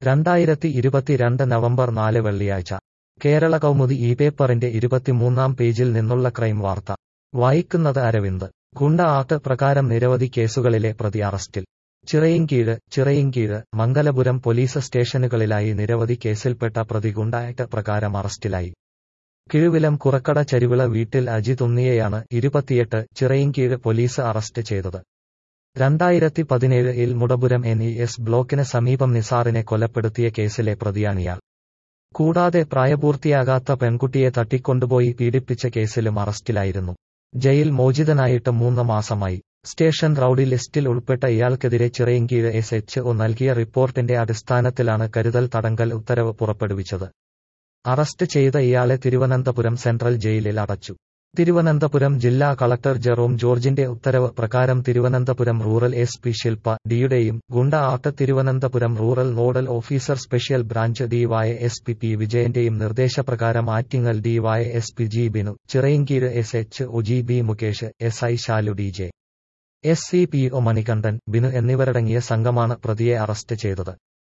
രണ്ടായിരത്തി ഇരുപത്തിരണ്ട് നവംബർ നാല് വെള്ളിയാഴ്ച കേരള കൗമുദി ഈ പേപ്പറിന്റെ ഇരുപത്തിമൂന്നാം പേജിൽ നിന്നുള്ള ക്രൈം വാർത്ത വായിക്കുന്നത് അരവിന്ദ് ഗുണ്ട ആക്ട് പ്രകാരം നിരവധി കേസുകളിലെ പ്രതി അറസ്റ്റിൽ ചിറയിൻകീഴ് ചിറയിൻകീഴ് മംഗലപുരം പോലീസ് സ്റ്റേഷനുകളിലായി നിരവധി കേസിൽപ്പെട്ട പ്രതി ഗുണ്ട ആക്ട് പ്രകാരം അറസ്റ്റിലായി കിഴുവിലം കുറക്കട ചരിവിള വീട്ടിൽ അജിത് ഉണ്ണിയെയാണ് ഇരുപത്തിയെട്ട് ചിറയിൻകീഴ് പോലീസ് അറസ്റ്റ് ചെയ്തത് രണ്ടായിരത്തി പതിനേഴ് ഇൽ മുടപുരം എൻ ഇ എസ് ബ്ലോക്കിന് സമീപം നിസാറിനെ കൊലപ്പെടുത്തിയ കേസിലെ പ്രതിയാണിയാൾ കൂടാതെ പ്രായപൂർത്തിയാകാത്ത പെൺകുട്ടിയെ തട്ടിക്കൊണ്ടുപോയി പീഡിപ്പിച്ച കേസിലും അറസ്റ്റിലായിരുന്നു ജയിൽ മോചിതനായിട്ട് മൂന്ന് മാസമായി സ്റ്റേഷൻ റൌഡി ലിസ്റ്റിൽ ഉൾപ്പെട്ട ഇയാൾക്കെതിരെ ചിറയിൻകീഴ് എസ് എച്ച് ഒ നൽകിയ റിപ്പോർട്ടിന്റെ അടിസ്ഥാനത്തിലാണ് കരുതൽ തടങ്കൽ ഉത്തരവ് പുറപ്പെടുവിച്ചത് അറസ്റ്റ് ചെയ്ത ഇയാളെ തിരുവനന്തപുരം സെൻട്രൽ ജയിലിൽ അടച്ചു തിരുവനന്തപുരം ജില്ലാ കളക്ടർ ജെറോം ജോർജിന്റെ ഉത്തരവ് പ്രകാരം Thiruvananthapuram rural S P Shilpa ഡിയുടെയും goonda act Thiruvananthapuram rural nodal officer special branch DY S P P വിജയന്റെയും നിർദ്ദേശപ്രകാരം Attingal DY S P G Binu Chirayinkeezhu S H O G B Mukesh S I Shalu D J S C P O Manikandan Binu എന്നിവരടങ്ങിയ സംഘമാണ് പ്രതിയെ arrest ചെയ്തത്